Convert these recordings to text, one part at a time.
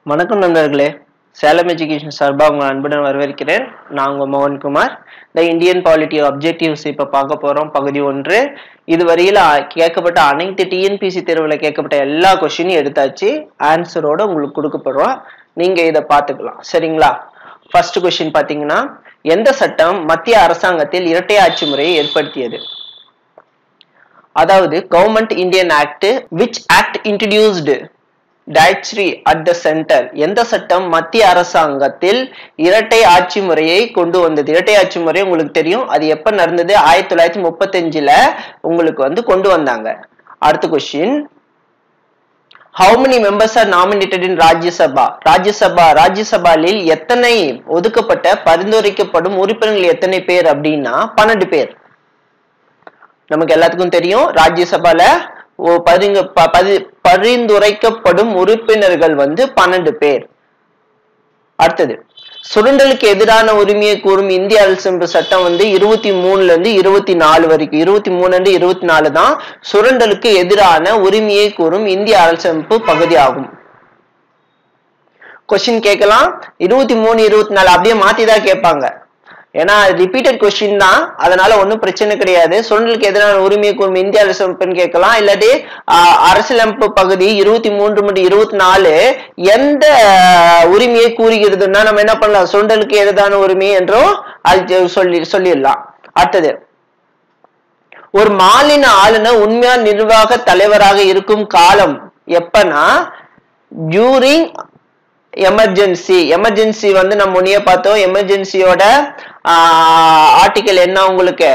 வணக்கம் நண்பர்களே சேலம் எஜுகேஷன் சார்பாக உங்களை அன்புடன் வரவேற்கிறேன் நான் உங்கள் மோகன்குமார் இந்த இந்தியன் பாலிட்டி அப்ஜெக்டிவ்ஸ் இப்போ பார்க்க போகிறோம் பகுதி ஒன்று இதுவரையில் அ- கேட்கப்பட்ட அனைத்து டிஎன்பிசி தேர்வில் கேட்கப்பட்ட எல்லா கொஷினையும் எடுத்தாச்சு ஆன்சரோட உங்களுக்கு கொடுக்கப்படுறோம் நீங்கள் இதை பார்த்துக்கலாம் சரிங்களா ஃபர்ஸ்ட் கொஷின் பார்த்தீங்கன்னா எந்த சட்டம் மத்திய அரசாங்கத்தில் இரட்டை ஆட்சி முறையை ஏற்படுத்தியது அதாவது government Indian act which act introduced டைட்ஸ்ரி அட் த சென்டர் எந்த சட்டம் மத்திய அரசாங்கத்தில் இரட்டை ஆட்சி முறையை கொண்டு வந்தது இரட்டை ஆட்சி முறை உங்களுக்கு தெரியும் அது எப்ப நடந்தது ஆயிரத்தி தொள்ளாயிரத்தி முப்பத்தஞ்சுல உங்களுக்கு வந்து கொண்டு வந்தாங்க அடுத்த question how many members are nominated in Rajya Sabha Rajya Sabha ராஜ்யசபாலில் எத்தனை ஒதுக்கப்பட்ட பரிந்துரைக்கப்படும் உறுப்பினர்கள் எத்தனை பேர் அப்படின்னா பன்னெண்டு பேர் நமக்கு எல்லாத்துக்கும் தெரியும் ராஜ்யசபால ஓ- பரிங்க ப- பரி- பரிந்துரைக்கப்படும் உறுப்பினர்கள் வந்து பன்னெண்டு பேர் அடுத்தது சுரண்டலுக்கு எதிரான உரிமையை கூறும் இந்திய அரசியலமைப்பு சட்டம் வந்து இருபத்தி மூணுல இருந்து இருபத்தி நாலு வரைக்கும் இருபத்தி மூணுல இருந்து இருபத்தி நாலு தான் சுரண்டலுக்கு எதிரான உரிமையை கூறும் இந்திய அரசியலமைப்பு பகுதி ஆகும் கொஸ்டின் கேட்கலாம் இருபத்தி மூணு இருபத்தி நாலு அப்படியே மாத்தி தான் கேட்பாங்க ஏன்னா ரிப்பீட்டட் கொஸ்டின் தான் அதனால ஒன்றும் பிரச்சனை கிடையாது சுரண்டலுக்கு எதிரான உரிமையை கூறும் இந்திய அரசமைப்புன்னு கேட்கலாம் இல்லாட்டி ஆஹ், அரசியலமைப்பு பகுதி இருபத்தி மூன்று மற்றும் இருபத்தி நாலு எந்த ஆஹ், உரிமையை கூறுகிறதுன்னா நம்ம என்ன பண்ணலாம் சுரண்டலுக்கு எதிரான உரிமை என்றும் அது சொல்லி சொல்லிடலாம் அடுத்தது ஒரு மாநில ஆளுநர் உண்மையான நிர்வாக தலைவராக இருக்கும் காலம் எப்பனா டியூரிங் எமர்ஜென்சி எமர்ஜென்சி வந்து நம்ம முன்னே பார்த்தோம் எமர்ஜென்சியோட ஆர்டிக்கல் என்ன உங்களுக்கு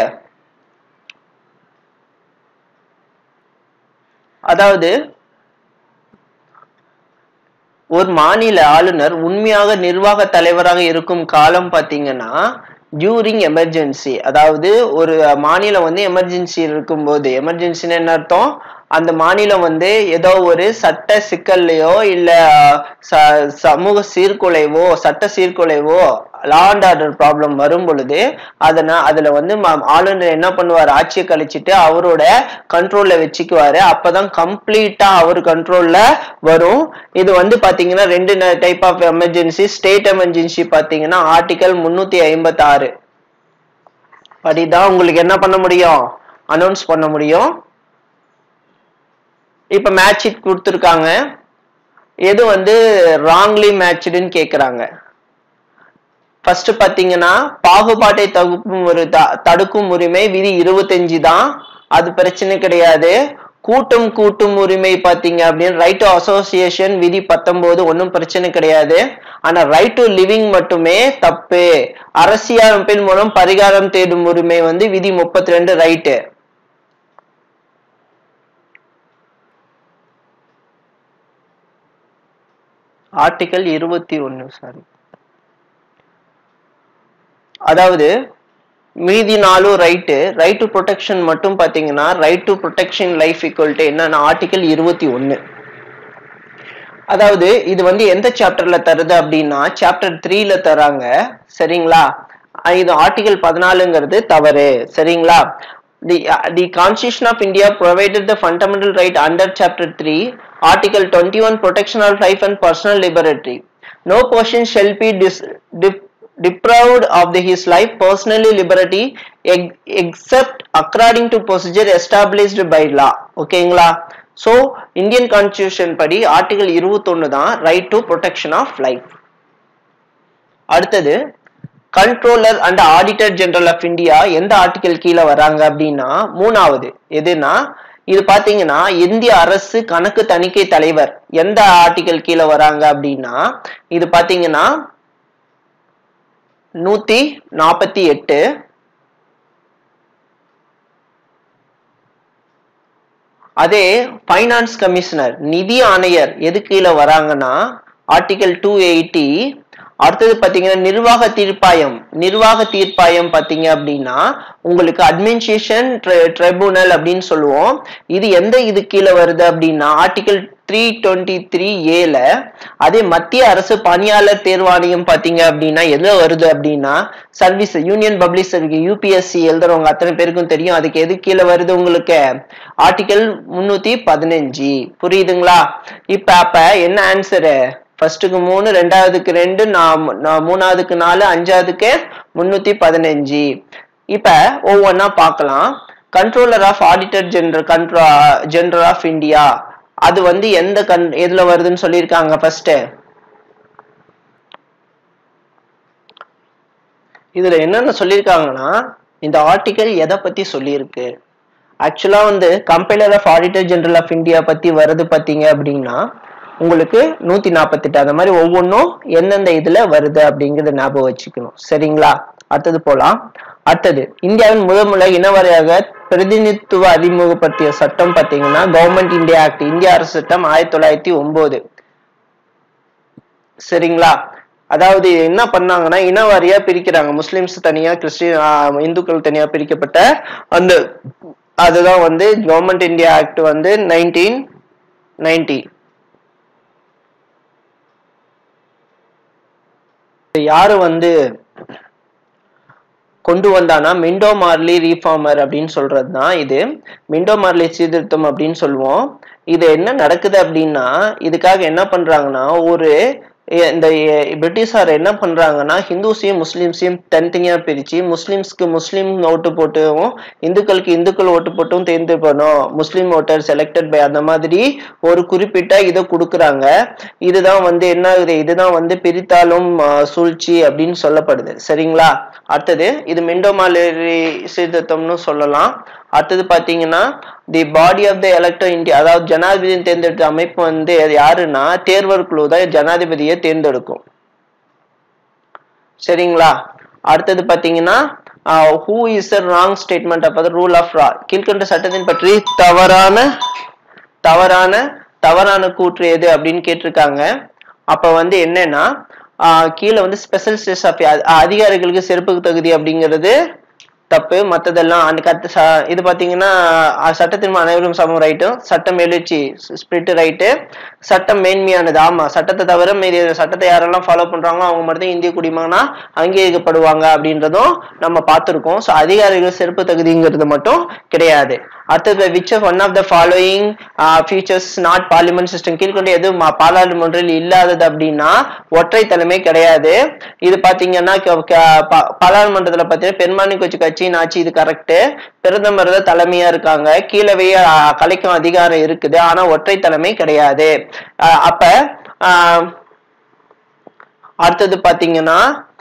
அதாவது ஒரு மாநில ஆளுநர் உண்மையாக நிர்வாக தலைவராக இருக்கும் காலம் பாத்தீங்கன்னா டியூரிங் எமர்ஜென்சி அதாவது ஒரு மாநிலம் வந்து எமர்ஜென்சி இருக்கும்போது எமர்ஜென்சின்னு என்ன அர்த்தம் அந்த மாநிலம் வந்து ஏதோ ஒரு சட்ட சிக்கல்லையோ இல்ல ச- சமூக சீர்குலைவோ சட்ட சீர்குலைவோ லா அண்ட் ஆர்டர் ப்ராப்ளம் வரும் பொழுது அதனா அதுல வந்து ம- ஆளுநர் என்ன பண்ணுவார் ஆட்சியை கழிச்சிட்டு அவரோட கண்ட்ரோல்ல வச்சுக்குவாரு அப்பதான் கம்ப்ளீட்டா அவர் கண்ட்ரோல்ல வரும் இது வந்து பாத்தீங்கன்னா ரெண்டு type of emergency state emergency பாத்தீங்கன்னா ஆர்டிகல் முன்னூத்தி ஐம்பத்தி ஆறு படிதான் உங்களுக்கு என்ன பண்ண முடியும் அனௌன்ஸ் பண்ண முடியும் இப்ப மேட்ச் ஷீட் கொடுத்துருக்காங்க எது வந்து ராங்லி மேட்ச்டுன்னு கேக்குறாங்க ஃபர்ஸ்ட் பாத்தீங்கன்னா பாகுபாட்டை தகுப்பும் ஒரு த- தடுக்கும் உரிமை விதி இருபத்தஞ்சு தான் அது பிரச்சனை கிடையாது கூட்டம் கூட்டும் உரிமை பாத்தீங்க அப்படின்னு ரைட் டு அசோசியேஷன் விதி பத்தொன்பது ஒன்றும் பிரச்சனை கிடையாது ஆனா ரைட் டு லிவிங் மட்டுமே தப்பு அரசியலமைப்பின் மூலம் பரிகாரம் தேடும் உரிமை வந்து விதி முப்பத்தி ரெண்டு ரைட்டு ஆர்டிகல் இருபத்தி ஒன்னு சாரி அதாவது மீதி நாலும் ரைட்டு ரைட் டு ப்ரொடெக்ஷன் மட்டும் பாத்தீங்கன்னா right to protection life equal to என்னன்னா ஆர்டிகல் இருபத்தி ஒன்னு அதாவது இது வந்து எந்த சாப்டர்ல தருது அப்படின்னா சாப்டர் த்ரீல தராங்க சரிங்களா அஹ் இது ஆர்டிகல் பதினாலுங்கிறது தவறு சரிங்களா the the constitution of India provided the fundamental right under chapter 3 article 21 protection of life and personal liberty no person shall be dis- dep- deprived of the, his life personally liberty ex- except according to procedure established by law ஓகேங்களா so Indian constitution படி article இருபத்தொன்னு தான் right to protection of life அடுத்தது controller and auditor general of India எந்த article கீழே வராங்க அப்படின்னா மூணாவது எதுனா இது பாத்தீங்கன்னா இந்திய அரசு கணக்கு தணிக்கை தலைவர் எந்த ஆர்டிகல் கீழே வராங்க அப்படின்னா இது பாத்தீங்கன்னா நூத்தி நாற்பத்தி எட்டு அதே ஃபைனான்ஸ் கமிஷனர் நிதி ஆணையர் எது கீழே வராங்கன்னா ஆர்டிகல் டூ எயிட்டி அடுத்தது பாத்தீங்கன்னா நிர்வாக தீர்ப்பாயம் நிர்வாக தீர்ப்பாயம் பாத்தீங்க அப்படின்னா உங்களுக்கு அட்மினிஸ்ட்ரேஷன் ட்ரிபுனல் அப்படின்னு சொல்லுவோம் இது எந்த இது கீழே வருது அப்படின்னா ஆர்டிகல் த்ரீ டுவெண்ட்டி த்ரீ ஏல அதே மத்திய அரசு பணியாளர் தேர்வாணையம் பாத்தீங்க அப்படின்னா எது வருது அப்படின்னா service union public service UPSC எழுதுறவங்க அத்தனை பேருக்கும் தெரியும் அதுக்கு எது கீழே வருது உங்களுக்கு ஆர்டிகல் முன்னூத்தி பதினஞ்சு புரியுதுங்களா இப்ப அப்ப என்ன ஆன்சரு ஃபர்ஸ்ட்டுக்கு மூணு ரெண்டாவதுக்கு ரெண்டு நா- நா- மூணாவதுக்கு நாலு அஞ்சாவதுக்கு முன்னூத்தி பதினஞ்சு இப்ப ஒவ்வொன்றா பார்க்கலாம் controller of auditor general control general of India அது வந்து எந்த கண் எதுல வருதுன்னு சொல்லியிருக்காங்க ஃபர்ஸ்ட் இதுல என்னென்ன சொல்லியிருக்காங்கன்னா இந்த ஆர்டிக்கல் எதை பத்தி சொல்லியிருக்கு ஆக்சுவலா வந்து compiler of auditor general of India பத்தி வருது பாத்தீங்க அப்படின்னா உங்களுக்கு நூத்தி நாற்பத்தெட்டு அந்த மாதிரி ஒவ்வொன்றும் எந்தெந்த இதுல வருது அப்படிங்கறத ஞாபகம் வச்சுக்கணும் சரிங்களா அடுத்தது போலாம் அடுத்தது இந்தியாவின் முதல் முறை இனவரையாக பிரதிநிதித்துவ அறிமுகப்படுத்திய சட்டம் பாத்தீங்கன்னா கவர்மெண்ட் இந்தியா ஆக்ட் இந்திய அரசு சட்டம் ஆயிரத்தி தொள்ளாயிரத்தி ஒன்பது சரிங்களா அதாவது என்ன பண்ணாங்கன்னா இனவாரியா பிரிக்கிறாங்க முஸ்லிம்ஸ் தனியா கிறிஸ்டின் இந்துக்கள் தனியா பிரிக்கப்பட்ட அந்த அதுதான் வந்து கவர்மெண்ட் இந்தியா ஆக்ட் வந்து நைன்டீன் நைன்டி யாரு வந்து கொண்டு வந்தானா மிண்டோ மார்லி ரீஃபார்மர் அப்படின்னு சொல்றது தான் இது மிண்டோ மார்லி சீர்திருத்தம் அப்படின்னு சொல்லுவோம் இது என்ன நடக்குது அப்படின்னா இதுக்காக என்ன பண்றாங்கன்னா ஒரு எ- இந்த எ- பிரிட்டிஷார் என்ன பண்றாங்கன்னா ஹிந்துஸையும் முஸ்லிம்ஸையும் தனித்தனியா பிரிச்சு முஸ்லிம்ஸ்க்கு முஸ்லிம் ஓட்டு போட்டும் இந்துக்களுக்கு இந்துக்கள் ஓட்டு போட்டும் தேர்ந்து பண்ணும் முஸ்லிம் ஓட்டர் செலக்டட் பை அந்த மாதிரி ஒரு குறிப்பிட்ட இதை கொடுக்குறாங்க இதுதான் வந்து என்ன ஆகுது இதுதான் வந்து பிரித்தாலும் ஆ, சூழ்ச்சி அப்படின்னு சொல்லப்படுது சரிங்களா அடுத்தது இது மிண்டோமாலேரி சீர்திருத்தம்னு சொல்லலாம் அடுத்தது பாத்தீங்கன்னா the body of the elector India அதாவது ஜனாதிபதியை தேர்ந்தெடுத்த அமைப்பு வந்து யாருன்னா தேர்வர் குழு தான் ஜனாதிபதியை தேர்ந்தெடுக்கும் சரிங்களா அடுத்தது பாத்தீங்கன்னா who is a wrong statement of rule of law கீழ்கண்ட சட்டத்தின் பற்றி தவறான தவறான தவறான கூற்று எது அப்படின்னு கேட்டிருக்காங்க அப்ப வந்து என்னன்னா ஆஹ் கீழே வந்து ஸ்பெஷல் ஸ்டேஸ் ஆஃப் அதிகாரிகளுக்கு சிறப்பு தகுதி அப்படிங்கிறது தப்பு மத்ததெல்லாம் அந்த கத்து ச- இது பாத்தீங்கன்னா அஹ், சட்டத்தின் முன் அனைவரும் சமம் ரைட்டும் சட்டம் எழுச்சி ஸ்பிரிட் ரைட்டு சட்டம் மேன்மையானது ஆமா சட்டத்தை தவிர மீதி சட்டத்தை யாரெல்லாம் ஃபாலோ பண்றாங்களோ அவங்க மட்டும் தான் இந்திய குடிமகனா அங்கீகரிக்கப்படுவாங்க அப்படின்றதும் நம்ம பார்த்திருக்கோம் ஸோ அதிகாரிகள் சிறப்பு தகுதிங்கிறது மட்டும் கிடையாது அடுத்தது which of one of the following features not parliament system கீழ்கொண்டு எது ம- பாராளுமன்றில் இல்லாதது அப்படின்னா ஒற்றை தலைமை கிடையாது இது பாத்தீங்கன்னா க- க- பா- பாராளுமன்றத்துல பாத்தீங்கன்னா பெரும்பான்மை கட்சி கட்சியின் ஆட்சி இது கரெக்ட் பிரதமர் தான் தலைமையா இருக்காங்க கீழவே அஹ், கலைக்கும் அதிகாரம் இருக்குது ஆனா ஒற்றை தலைமை கிடையாது அஹ், அப்ப அஹ், அடுத்தது பாத்தீங்கன்னா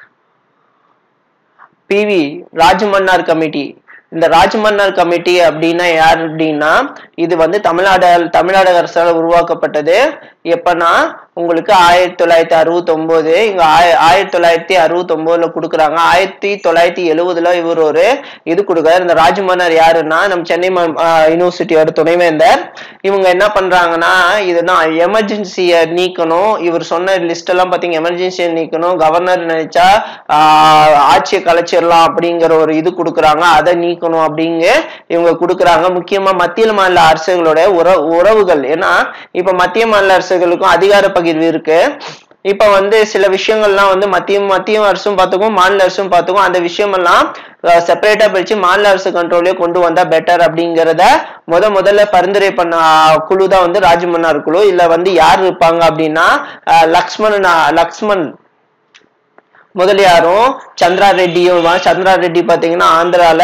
பிவி ராஜமன்னார் கமிட்டி இந்த ராஜமன்னார் கமிட்டி அப்படின்னா யார் அப்படின்னா இது வந்து தமிழ்நாடு தமிழ்நாடு அரசால் உருவாக்கப்பட்டது எப்பன்னா உங்களுக்கு ஆயிரத்தி தொள்ளாயிரத்தி அறுபத்தி ஒன்பது இங்க ஆய- ஆயிரத்தி தொள்ளாயிரத்தி அறுபத்தி ஒன்பதுல கொடுக்குறாங்க ஆயிரத்தி தொள்ளாயிரத்தி எழுவதுல இவர் ஒரு இது கொடுக்குறாரு இந்த ராஜமன்னர் யாருன்னா நம்ம சென்னை ம- ஆஹ் யூனிவர்சிட்டியோட துணைவேந்தர் இவங்க என்ன பண்றாங்கன்னா இதுதான் எமர்ஜென்சியை நீக்கணும் இவர் சொன்ன லிஸ்ட் எல்லாம் பாத்தீங்க எமர்ஜென்சியை நீக்கணும் கவர்னர் நினைச்சா ஆஹ் ஆட்சியை கலைச்சிடலாம் அப்படிங்கிற ஒரு இது கொடுக்குறாங்க அதை நீக்கணும் அப்படிங்க இவங்க கொடுக்குறாங்க முக்கியமா மத்திய மாநில அரசுகளோட உற உறவுகள் ஏன்னா இப்ப மத்திய மாநில அரசுகளுக்கும் அதிகார பகிர்வு இருக்கு இப்ப வந்து சில விஷயங்கள்லாம் வந்து மத்திய மத்திய அரசும் பார்த்துக்கும் மாநில அரசும் பார்த்துக்கும் அந்த விஷயமெல்லாம் செப்பரேட்டா பிரிச்சு மாநில அரசு கண்ட்ரோலே கொண்டு வந்தா பெட்டர் அப்படிங்கிறத முத முதல்ல பரிந்துரை பண்ண ஆஹ், குழு தான் வந்து ராஜமன்னார் குழு இல்ல வந்து யார் இருப்பாங்க அப்படின்னா ஆஹ், லக்ஷ்மணன் ஆஹ், லக்ஷ்மண் முதலியாரும் சந்திரா ரெட்டியும் வா- சந்திரா ரெட்டி பாத்தீங்கன்னா ஆந்திரால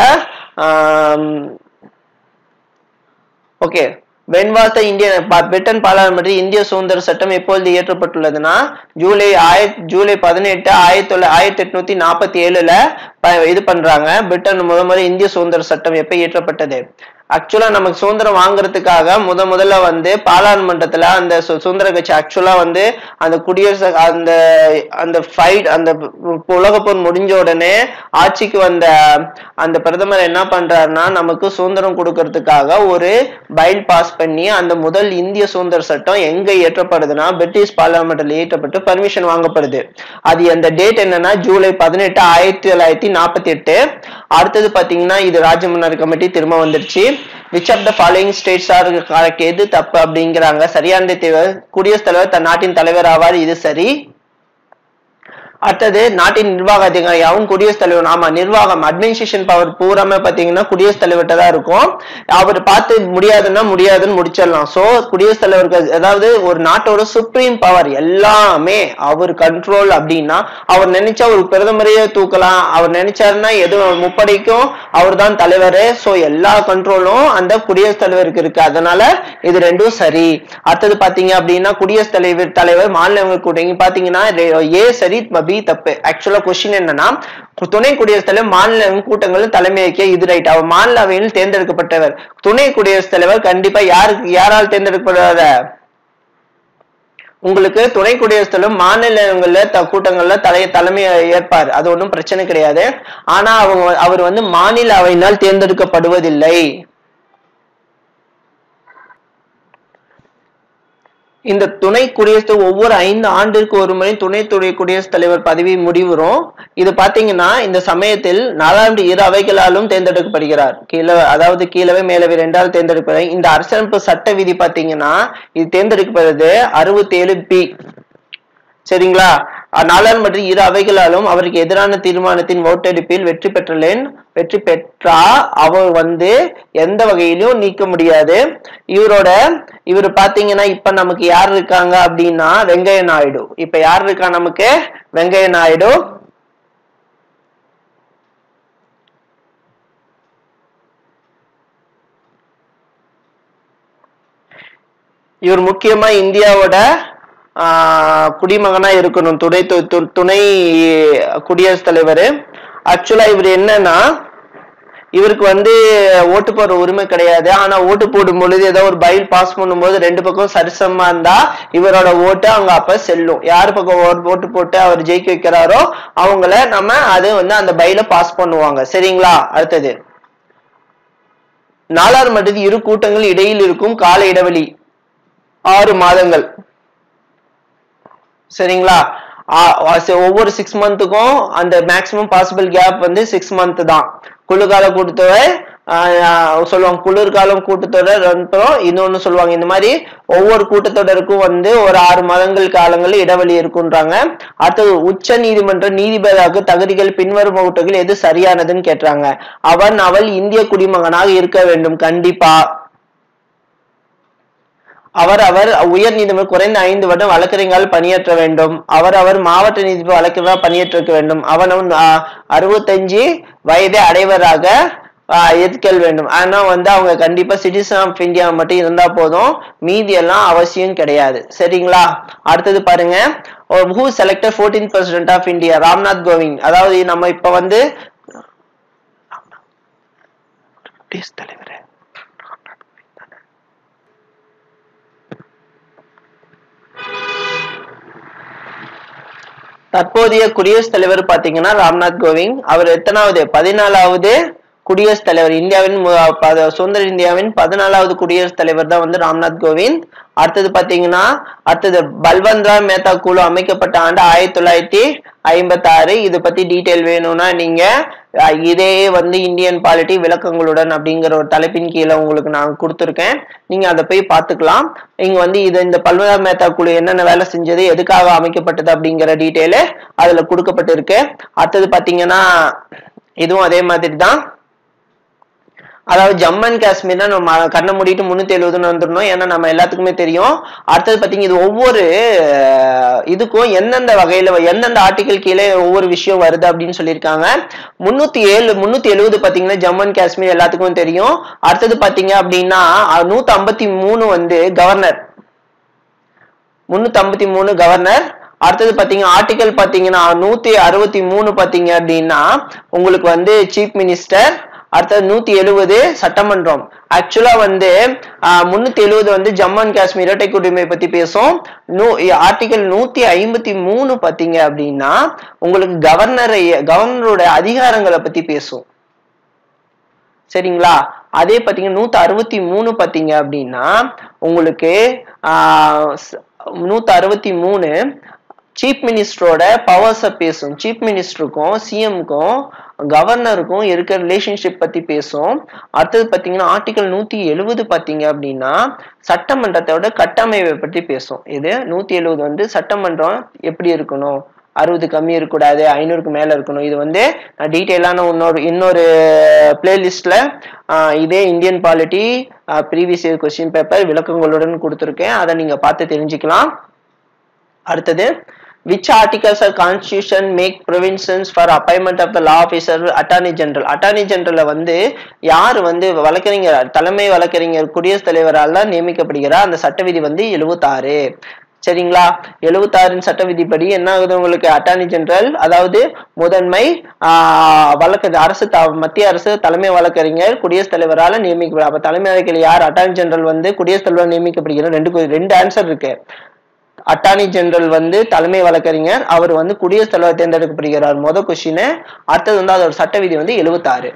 okay when was the Indian Britain பாராளுமன்றத்தில் இந்திய சுதந்திர சட்டம் எப்பொழுது இயற்றப்பட்டுள்ளதுன்னா ஜூலை ஆயிரத்தி ஜூலை பதினெட்டு ஆயிரத்தி தொள்ள ஆயிரத்தி எட்நூத்தி நாற்பத்தி ஏழுல ப- இது பண்றாங்க பிரிட்டன் முத முறை இந்திய சுதந்திர சட்டம் எப்ப இயற்றப்பட்டது ஆக்சுவலா நமக்கு சுதந்திரம் வாங்குறதுக்காக முத முதல்ல வந்து பாராளுமன்றத்துல அந்த சு- சுதந்திர கட்சி ஆக்சுவலா வந்து அந்த குடியரசு அந்த அந்த ஃபைட் அந்த உலகப்போர் முடிஞ்ச உடனே ஆட்சிக்கு வந்த அந்த பிரதமர் என்ன பண்றாருன்னா நமக்கு சுதந்திரம் கொடுக்கறதுக்காக ஒரு பைல் பாஸ் பண்ணி அந்த முதல் இந்திய சுதந்திர சட்டம் எங்க இயற்றப்படுதுன்னா பிரிட்டிஷ் பார்லிமெண்ட்ல இயற்றப்பட்டு பர்மிஷன் வாங்கப்படுது அது அந்த டேட் என்னன்னா ஜூலை பதினெட்டு ஆயிரத்தி தொள்ளாயிரத்தி நாற்பத்தி எட்டு அடுத்தது பாத்தீங்கன்னா இது ராஜமன்னர் கமிட்டி திரும்ப வந்துருச்சு which of the following states are correct எது தப்பு அப்படிங்கிறாங்க சரியான தேவை குடியரசுத் தலைவர் தன் நாட்டின் தலைவர் ஆவார் இது சரி அடுத்தது நாட்டின் நிர்வாக அதிகாரியாகவும் குடியரசுத் தலைவர் ஆமா நிர்வாகம் அட்மினிஸ்ட்ரேஷன் பவர் பூராமே பாத்தீங்கன்னா குடியரசுத் தலைவர்கிட்ட தான் இருக்கும் அவர் பார்த்து முடியாதுன்னா முடியாதுன்னு முடிச்சிடலாம் சோ குடியரசுத் தலைவருக்கு அதாவது ஒரு நாட்டோட சுப்ரீம் பவர் எல்லாமே அவர் கண்ட்ரோல் அப்படின்னா அவர் நினைச்சா ஒரு பிரதமரையே தூக்கலாம் அவர் நினைச்சாருன்னா எது முப்படைக்கும் அவர் தான் தலைவர் சோ எல்லா கண்ட்ரோலும் அந்த குடியரசுத் தலைவருக்கு இருக்கு அதனால இது ரெண்டும் சரி அடுத்தது பாத்தீங்க அப்படின்னா குடியரசுத் தலைவர் தலைவர் மாநிலங்கள் கூட்டணி பாத்தீங்கன்னா ஏ சரி பி தப்பு ஆக்சுவலா கொஸ்டின் என்னன்னா துணை குடியரசுத் தலைவர் மாநில கூட்டங்களும் தலைமையேற்க இது ரைட் அவர் மாநில அவையில் தேர்ந்தெடுக்கப்பட்டவர் துணை குடியரசுத் தலைவர் கண்டிப்பா யாருக்கு யாரால் தேர்ந்தெடுக்கப்படுவார உங்களுக்கு துணை குடியரசுத் தலைவர் மாநிலங்கள்ல த- கூட்டங்கள்ல தலை தலைமை ஏற்பார் அது ஒன்றும் பிரச்சனை கிடையாது ஆனா அவங்க அவர் வந்து மாநில அவையினால் தேர்ந்தெடுக்கப்படுவதில்லை இந்த துணை குடியரசு ஒவ்வொரு ஐந்து ஆண்டிற்கு ஒரு முறை துணை துணை குடியரசுத் தலைவர் பதவி முடிவுறும் இது பாத்தீங்கன்னா இந்த சமயத்தில் நாடாளுமன்ற இரு அவைகளாலும் தேர்ந்தெடுக்கப்படுகிறார் கீழே அதாவது கீழவே மேலவே ரெண்டால் தேர்ந்தெடுப்பது இந்த அரசமைப்பு சட்ட விதி பாத்தீங்கன்னா இது தேர்ந்தெடுக்கப்படுறது அறுபத்தி ஏழு பி சரிங்களா நாடாளுமன்ற இரு அவைகளாலும் அவருக்கு எதிரான தீர்மானத்தின் ஓட்டெடுப்பில் வெற்றி பெற்றலேன் வெற்றி பெற்றா அவர் வந்து எந்த வகையிலும் நீக்க முடியாது இவரோட இவர் பாத்தீங்கன்னா இப்ப நமக்கு யார் இருக்காங்க அப்படின்னா வெங்கைய நாயுடு இப்ப யார் இருக்கா நமக்கு வெங்கைய நாயுடு இவர் முக்கியமா இந்தியாவோட ஆஹ், குடிமகனா இருக்கணும் துணை து- து- துணை குடியரசுத் தலைவர் ஆக்சுவலா இவர் என்னன்னா இவருக்கு வந்து ஓட்டு போடுற உரிமை கிடையாது ஆனா ஓட்டு போடும் பொழுது ஏதோ ஒரு பைல் பாஸ் பண்ணும்போது ரெண்டு பக்கம் சரிசமமா இருந்தா இவரோட ஓட்டு அங்க அப்ப செல்லும் யார் பக்கம் ஓ- ஓட்டு போட்டு அவர் ஜெயிக்க வைக்கிறாரோ அவங்கள நம்ம அது வந்து அந்த பைல பாஸ் பண்ணுவாங்க சரிங்களா அடுத்தது நாடாளுமன்றத்தில் இரு கூட்டங்கள் இடையில் இருக்கும் கால இடைவெளி ஆறு மாதங்கள் சரிங்களா ஆ- ஆ- ச- ஒவ்வொரு சிக்ஸ் மந்த்துக்கும் அந்த மேக்ஸிமம் பாசிபிள் கேப் வந்து சிக்ஸ் மந்த் தான் குளிர்கால கூட்டத்தொடர் ஆஹ் சொல்லுவாங்க குளிர்காலம் கூட்டத்தொடர் அப்புறம் இன்னொன்னு சொல்லுவாங்க இந்த மாதிரி ஒவ்வொரு கூட்டத்தொடருக்கும் வந்து ஒரு ஆறு மாதங்கள் காலங்கள் இடைவெளி இருக்குன்றாங்க அடுத்தது உச்ச நீதிமன்ற நீதிபதியாக தகுதிகள் பின்வரும் வகுப்புகள் எது சரியானதுன்னு கேட்டாங்க அவன் அவள் இந்திய குடிமகனாக இருக்க வேண்டும் கண்டிப்பா அவர் அவர் உயர் நீதிமன்றம் குறைந்த ஐந்து வருடம் வழக்கறிஞர்கள் பணியாற்ற வேண்டும் அவர் அவர் மாவட்ட நீதிபதி வழக்கறிஞராக பணியாற்ற வேண்டும் அவன் அவன் ஆஹ், அறுபத்தஞ்சு வயதை அடைவராக ஆஹ், ஏற்கல் வேண்டும் ஆனா வந்து அவங்க கண்டிப்பா சிட்டிசன் ஆஃப் இந்தியா மட்டும் இருந்தா போதும் மீதி எல்லாம் அவசியம் கிடையாது சரிங்களா அடுத்தது பாருங்க who selected fourteen president of India Ramnath Kovind அதாவது நம்ம இப்ப வந்து குடியரசுத் தலைவர் தற்போதைய குடியரசுத் தலைவர் பாத்தீங்கன்னா ராம்நாத் கோவிந்த் அவர் எத்தனாவது பதினாலாவது குடியரசுத் தலைவர் இந்தியாவின் மு- பத- சுதந்திர இந்தியாவின் பதினாலாவது குடியரசுத் தலைவர் தான் வந்து ராம்நாத் கோவிந்த் அடுத்தது பாத்தீங்கன்னா அடுத்தது பல்வந்த் ராம் மேத்தா குழு அமைக்கப்பட்ட ஆண்டு ஆயிரத்தி தொள்ளாயிரத்தி ஐம்பத்தி ஆறு இதை பத்தி டீட்டெயில் வேணும்னா நீங்க அஹ், இதே வந்து இந்தியன் பாலிட்டி விளக்கங்களுடன் அப்படிங்கிற ஒரு தலைப்பின் கீழே உங்களுக்கு நான் கொடுத்துருக்கேன் நீங்க அதை போய் பார்த்துக்கலாம் இங்க வந்து இது இந்த பல்வரா மேத்தா குழு என்னென்ன வேலை செஞ்சது எதுக்காக அமைக்கப்பட்டது அப்படிங்கிற டீட்டெயிலு அதுல கொடுக்கப்பட்டிருக்கு அடுத்தது பாத்தீங்கன்னா இதுவும் அதே மாதிரி தான் அதாவது ஜம்மு அண்ட் காஷ்மீர் நம்ம கண்ணை மூடிட்டு முன்னூத்தி எழுபதுன்னு வந்துடணும் ஏன்னா நம்ம எல்லாத்துக்குமே தெரியும் அடுத்தது பாத்தீங்க இது ஒவ்வொரு அஹ், இதுக்கும் எந்தெந்த வகையில எந்தெந்த ஆர்டிகல் கீழே ஒவ்வொரு விஷயம் வருது அப்படின்னு சொல்லியிருக்காங்க முன்னூத்தி ஏழு முன்னூத்தி எழுபது பாத்தீங்கன்னா ஜம்மு அண்ட் காஷ்மீர் எல்லாத்துக்கும் தெரியும் அடுத்தது பாத்தீங்க அப்படின்னா அஹ், நூத்தி ஐம்பத்தி மூணு வந்து கவர்னர் முன்னூத்தி ஐம்பத்தி மூணு கவர்னர் அடுத்தது பாத்தீங்க ஆர்டிகல் பாத்தீங்கன்னா நூத்தி அறுபத்தி மூணு பாத்தீங்க அப்படின்னா உங்களுக்கு வந்து சீஃப் மினிஸ்டர் அடுத்தது நூத்தி எழுபது சட்டமன்றம் ஆக்சுவலா வந்து முன்னூத்தி எழுபது வந்து ஜம்மு அண்ட் காஷ்மீர் இரட்டை குடிமை பத்தி பேசும் நூ ஆர்டிகல் நூத்தி ஐம்பத்தி மூணு பாத்தீங்க அப்படின்னா உங்களுக்கு கவர்னரை கவர்னரோட அதிகாரங்களை பத்தி பேசும் சரிங்களா அதே பாத்தீங்கன்னா நூத்தி அறுபத்தி மூணு பாத்தீங்க அப்படின்னா உங்களுக்கு ஆஹ் ஸ்- நூத்தி அறுபத்தி மூணு சீஃப் மினிஸ்டரோட பவர்ஸை பேசும் சீஃப் மினிஸ்டருக்கும் சிஎம்க்கும் கவர்னருக்கும் இருக்க ரிலேஷன்ஷிப் பத்தி பேசும் அடுத்தது பாத்தீங்கன்னா ஆர்டிகல் நூத்தி எழுபது பாத்தீங்க அப்படின்னா சட்டமன்றத்தோட கட்டமைப்பை பற்றி பேசும் இது நூத்தி எழுபது வந்து சட்டமன்றம் எப்படி இருக்கணும் அறுபது கம்மி இருக்கக்கூடாது ஐநூறுக்கு மேல இருக்கணும் இது வந்து நான் டீட்டெயிலான இன்னொரு இன்னொரு பிளேலிஸ்ட்ல இதே Indian polity previous year question paper விளக்கங்களுடன் கொடுத்துருக்கேன் அதை நீங்க பார்த்து தெரிஞ்சுக்கலாம் அடுத்தது which articles of constitution make provisions for appointment of the law officer attorney general attorney general வந்து யார் வந்து வழக்கறிஞர் தலைமை வழக்கறிஞர் குடியரசுத் தலைவரால் நியமிக்கப்படுகிறார் அந்த சட்ட விதி வந்து எழுபத்தாறு சரிங்களா எழுபத்தாறின் சட்ட விதிப்படி என்ன ஆகுது உங்களுக்கு அட்டார்னி ஜெனரல் அதாவது முதன்மை வழக்கு அரசு மத்திய அரசு தலைமை வழக்கறிஞர் குடியரசுத் தலைவரால் நியமிக்கப்படுற அப்ப தலைமை வழக்கறிஞர் யார் அட்டார்னி ஜெனரல் வந்து குடியரசுத் தலைவர் நியமிக்கப்படுகிறார் ரெண்டு ரெண்டு ஆன்சர் இருக்கு அட்டார்னி ஜெனரல் வந்து தலைமை வழக்கறிஞர் அவர் வந்து குடியரசுத் தலைவர் தேர்ந்தெடுக்கப்படுகிறார் முத கொஸ்டின் அடுத்தது வந்து அதோட சட்ட விதி வந்து எழுபத்தாறு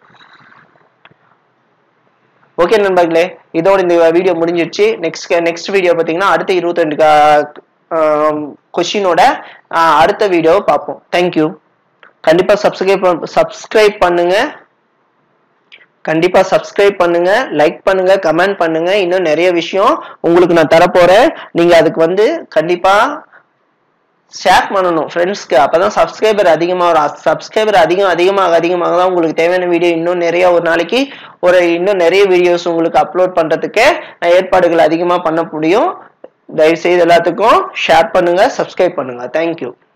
ஓகே நண்பர்களே இதோட இந்த வீடியோ முடிஞ்சிருச்சு நெக்ஸ்ட் நெக்ஸ்ட் வீடியோ பார்த்தீங்கன்னா அடுத்த இருபத்தி ரெண்டு கொஷினோட அடுத்த வீடியோவை பார்ப்போம் தேங்க்யூ கண்டிப்பா சப்ஸ்கிரைப் சப்ஸ்கிரைப் பண்ணுங்க கண்டிப்பா சப்ஸ்கிரைப் பண்ணுங்க லைக் பண்ணுங்க கமெண்ட் பண்ணுங்க இன்னும் நிறைய விஷயம் உங்களுக்கு நான் தரப்போறேன் நீங்க அதுக்கு வந்து கண்டிப்பா ஷேர் பண்ணணும் ஃப்ரெண்ட்ஸ்க்கு அப்பதான் சப்ஸ்கிரைபர் அதிகமாக வரும் சப்ஸ்கிரைபர் அதிகம் அதிகமாக அதிகமாக தான் உங்களுக்கு தேவையான வீடியோ இன்னும் நிறைய ஒரு நாளைக்கு ஒரு இன்னும் நிறைய வீடியோஸ் உங்களுக்கு அப்லோட் பண்றதுக்கு நான் ஏற்பாடுகள் அதிகமாக பண்ண முடியும் தயவு செய்து எல்லாத்துக்கும் ஷேர் பண்ணுங்க சப்ஸ்கிரைப் பண்ணுங்க தேங்க்யூ